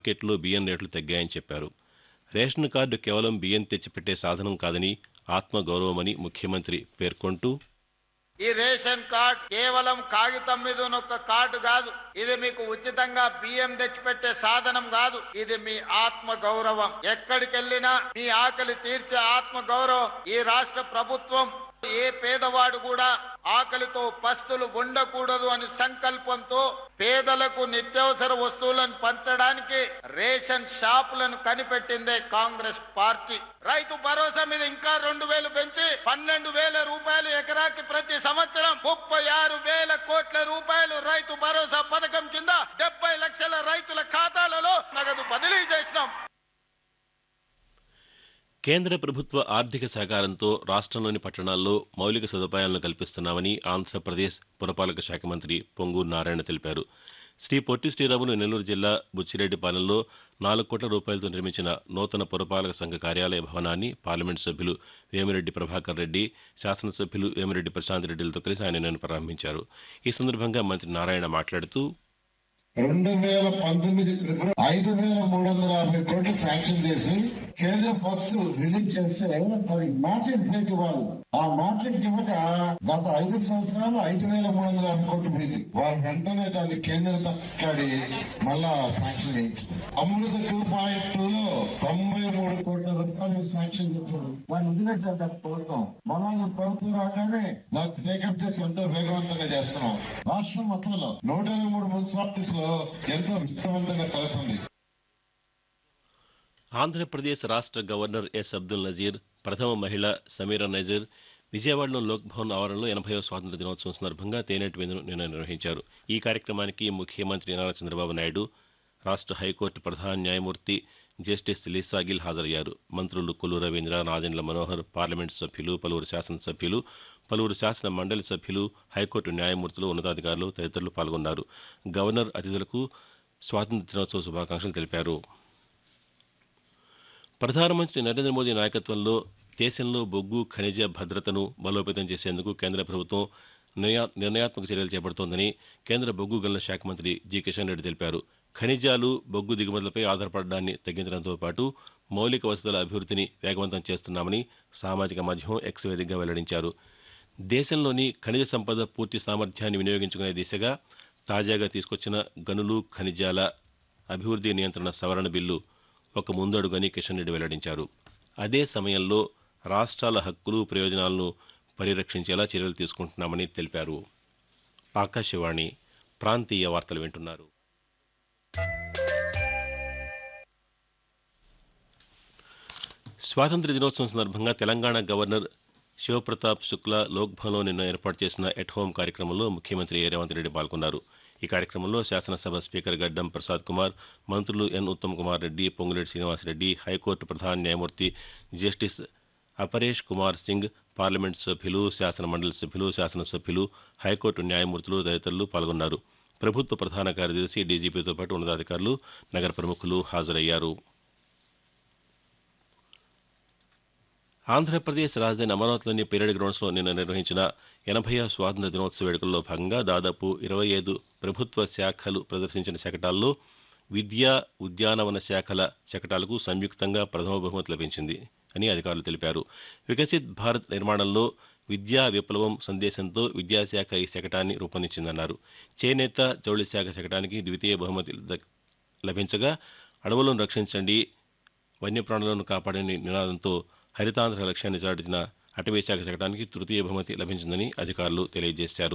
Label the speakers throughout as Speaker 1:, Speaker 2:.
Speaker 1: మార్కెట్లో బియ్యం రేట్లు తగ్గాయని చెప్పారు రేషన్ కార్డు కేవలం బియ్యం తెచ్చిపెట్టే సాధనం కాదని ఆత్మగౌరవమని ముఖ్యమంత్రి పేర్కొంటూ
Speaker 2: ఈ రేషన్ కార్డ్ కేవలం కాగితం మీద ఉన్న ఒక కార్డు కాదు ఇది మీకు ఉచితంగా బియ్యం తెచ్చిపెట్టే సాధనం కాదు ఇది మీ ఆత్మ గౌరవం ఎక్కడికి వెళ్ళినా మీ ఆకలి తీర్చే ఆత్మ గౌరవం ఈ రాష్ట్ర ప్రభుత్వం ఏ పేదవాడు కూడా ఆకలితో పస్తులు ఉండకూడదు అని సంకల్పంతో పేదలకు నిత్యావసర వస్తువులను పంచడానికి రేషన్ షాపులను కనిపెట్టిందే కాంగ్రెస్ పార్టీ రైతు భరోసా మీద ఇంకా రెండు వేలు పెంచి పన్నెండు వేల రూపాయలు ఎకరాకి ప్రతి సంవత్సరం ముప్పై ఆరు వేల కోట్ల రూపాయలు రైతు భరోసా పథకం కింద డెబ్బై లక్షల రైతుల ఖాతాలలో నగదు బదిలీ చేసినాం
Speaker 1: కేంద్ర ప్రభుత్వ ఆర్థిక సహకారంతో రాష్ట్రంలోని పట్టణాల్లో మౌలిక సదుపాయాలను కల్పిస్తున్నామని ఆంధ్రప్రదేశ్ పురపాలక శాఖ మంత్రి పొంగూరు నారాయణ తెలిపారు శ్రీ పొట్టి శ్రీరాములు నెల్లూరు జిల్లా బుచ్చిరెడ్డిపాలెంలో నాలుగు కోట్ల రూపాయలతో నిర్మించిన నూతన పురపాలక సంఘ కార్యాలయ భవనాన్ని పార్లమెంటు సభ్యులు వేమిరెడ్డి ప్రభాకర్ రెడ్డి శాసనసభ్యులు వేమిరెడ్డి ప్రశాంత్ రెడ్డిలతో కలిసి ఆయన నిన్న ప్రారంభించారు ఈ సందర్భంగా మంత్రి నారాయణ మాట్లాడుతూ
Speaker 3: రెండు వేల పంతొమ్మిది ఐదు వేల మూడు వందల యాభై కోట్లు శాంక్షన్ చేసి కేంద్రం ఫస్ట్ రిలీజ్ చేస్తే మరి మ్యాచింగ్ బ్రేక్ ఇవ్వాలి ఆ మ్యాచింగ్ ఇవ్వక గత ఐదు సంవత్సరాలు ఐదు వేల మూడు వందల యాభై కోట్లు పోయింది వారు వెంటనే దాన్ని కేంద్రం తక్కడి మళ్ళా శాంక్షన్ చేయించారు అమృత టూ పాయింట్ టూ లో తొంభై మూడు కోట్ల రూపాయలు శాంక్షన్ చెప్పారు వాళ్ళు వదిలేసారు తప్పకోవడం మనం ప్రభుత్వం రాగానే దాన్ని టేకప్ చేసి ఎంతో వేగవంతంగా చేస్తున్నాం రాష్ట్రం మొత్తంలో నూట ఇరవై మూడు మున్సిపాలిటీస్ లో ఎంతో విస్తృతంగా కలుగుతుంది
Speaker 1: ఆంధ్రప్రదేశ్ రాష్ట్ర గవర్నర్ ఎస్ అబ్దుల్ నజీర్ ప్రథమ మహిళ సమీరా నజీర్ విజయవాడలో లోక్ భవన్ ఆవరణలో ఎనభైవ స్వాతంత్ర దినోత్సవం సందర్భంగా తేనెటి విందును నిన్న నిర్వహించారు ఈ కార్యక్రమానికి ముఖ్యమంత్రి నారా చంద్రబాబు నాయుడు రాష్ట్ర హైకోర్టు ప్రధాన న్యాయమూర్తి జస్టిస్ లీసాగిల్ హాజరయ్యారు మంత్రులు కొల్లు రవీంద్ర నాదెండ్ల మనోహర్ పార్లమెంటు సభ్యులు పలువురు శాసనసభ్యులు పలువురు శాసన మండలి సభ్యులు హైకోర్టు న్యాయమూర్తులు ఉన్నతాధికారులు తదితరులు పాల్గొన్నారు గవర్నర్ అతిథులకు స్వాతంత్ర దినోత్సవ శుభాకాంక్షలు తెలిపారు ప్రధానమంత్రి నరేంద్ర మోదీ నాయకత్వంలో దేశంలో బొగ్గు ఖనిజ భద్రతను బలోపేతం చేసేందుకు కేంద్ర ప్రభుత్వం నిర్ణయా- నిర్ణయాత్మక చర్యలు చేపడుతోందని కేంద్ర బొగ్గు గనుల శాఖ మంత్రి జి కిషన్ రెడ్డి తెలిపారు ఖనిజాలు బొగ్గు దిగుమతులపై ఆధారపడడాన్ని తగ్గించడంతో పాటు మౌలిక వసతుల అభివృద్ధిని వేగవంతం చేస్తున్నామని సామాజిక మాధ్యమం ఎక్స్ వేదికగా వెల్లడించారు దేశంలోని ఖనిజ సంపద పూర్తి సామర్థ్యాన్ని వినియోగించుకునే దిశగా తాజాగా తీసుకొచ్చిన గనులు ఖనిజాల అభివృద్ధి నియంత్రణ సవరణ బిల్లు ఒక ముందడుగని కిషన్ రెడ్డి వెల్లడించారు అదే సమయంలో రాష్ట్రాల హక్కులు ప్రయోజనాలను పరిరక్షించేలా చర్యలు తీసుకుంటున్నామని తెలిపారు ఆకాశవాణి ప్రాంతీయ వార్తలు వింటున్నారు స్వాతంత్ర దినోత్సవం సందర్భంగా తెలంగాణ గవర్నర్ శివప్రతాప్ శుక్లా లోక్భవన్లో నిన్న ఏర్పాటు చేసిన ఎట్ హోం కార్యక్రమంలో ముఖ్యమంత్రి రేవంత్ రెడ్డి పాల్గొన్నారు ఈ కార్యక్రమంలో శాసనసభ స్పీకర్ గడ్డం ప్రసాద్ కుమార్ మంత్రులు ఎన్ ఉత్తమ్ కుమార్ రెడ్డి పొంగులేటి శ్రీనివాసరెడ్డి హైకోర్టు ప్రధాన న్యాయమూర్తి జస్టిస్ అపరేష్ కుమార్ సింగ్ పార్లమెంటు సభ్యులు శాసన మండలి సభ్యులు శాసనసభ్యులు హైకోర్టు న్యాయమూర్తులు తదితరులు పాల్గొన్నారు ప్రభుత్వ ప్రధాన కార్యదర్శి డీజీపీతో పాటు ఉన్నతాధికారులు నగర ప్రముఖులు హాజరయ్యారు ఆంధ్రప్రదేశ్ రాజధాని అమరావతిలోని పెరేడ్ గ్రౌండ్స్లో నిన్న నిర్వహించిన ఎనభై స్వాతంత్ర దినోత్సవ వేడుకల్లో భాగంగా దాదాపు ఇరవై ఐదు ప్రభుత్వ శాఖలు ప్రదర్శించిన శకటాల్లో విద్యా ఉద్యానవన శాఖల శకటాలకు సంయుక్తంగా ప్రథమ బహుమతి లభించింది అని అధికారులు తెలిపారు వికసిత్ భారత్ నిర్మాణంలో విద్యా విప్లవం సందేశంతో విద్యాశాఖ ఈ శకటాన్ని రూపొందించిందన్నారు చేనేత జౌళి శాఖ శకటానికి ద్వితీయ బహుమతి ద- లభించగా అడవులను రక్షించండి వన్యప్రాణులను కాపాడని నినాదంతో హరితాంధ్ర లక్ష్యాన్ని చాటిన అటవీ శాఖ శకటానికి తృతీయ బహుమతి లభించిందని అధికారులు తెలియజేశారు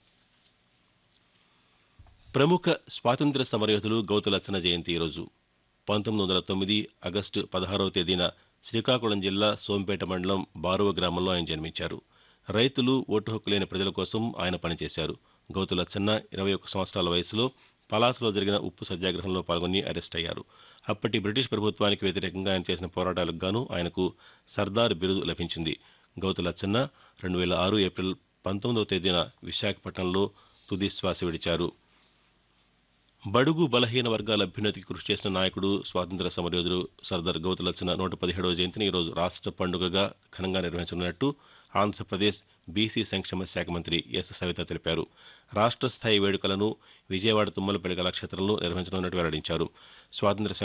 Speaker 1: ప్రముఖ స్వాతంత్ర సమరయోధులు గౌతులచ్చన జయంతి ఈరోజు పంతొమ్మిది వందల తొమ్మిది ఆగస్టు పదహారవ తేదీన శ్రీకాకుళం జిల్లా సోంపేట మండలం బారువ గ్రామంలో ఆయన జన్మించారు రైతులు ఓటు హక్కు లేని ప్రజల కోసం ఆయన పనిచేశారు గౌతులచ్చన్న ఇరవై ఒక్క సంవత్సరాల వయసులో పలాసలో జరిగిన ఉప్పు సత్యాగ్రహంలో పాల్గొని అరెస్ట్ అయ్యారు అప్పటి బ్రిటిష్ ప్రభుత్వానికి వ్యతిరేకంగా ఆయన చేసిన పోరాటాలకు గాను ఆయనకు సర్దార్ బిరుదు లభించింది గౌతులచ్చన్న రెండు వేల ఆరు ఏప్రిల్ పంతొమ్మిదవ తేదీన విశాఖపట్నంలో తుది శ్వాస విడిచారు బడుగు బలహీన వర్గాల అభ్యున్నతికి కృషి చేసిన నాయకుడు స్వాతంత్ర సమరయోధుడు సర్దార్ గౌతులచ్చన నూట పదిహేడవ జయంతిని ఈరోజు రాష్ట్ర పండుగగా ఘనంగా నిర్వహించనున్నట్టు ఆంధ్రప్రదేశ్ బీసీ సంక్షేమ శాఖ మంత్రి ఎస్ సవిత తెలిపారు రాష్ట్ర స్థాయి వేడుకలను విజయవాడ తుమ్మలపల్లి కళాక్షేత్రంలో నిర్వహించనున్నట్టు వెల్లడించారు స్వాతంత్ర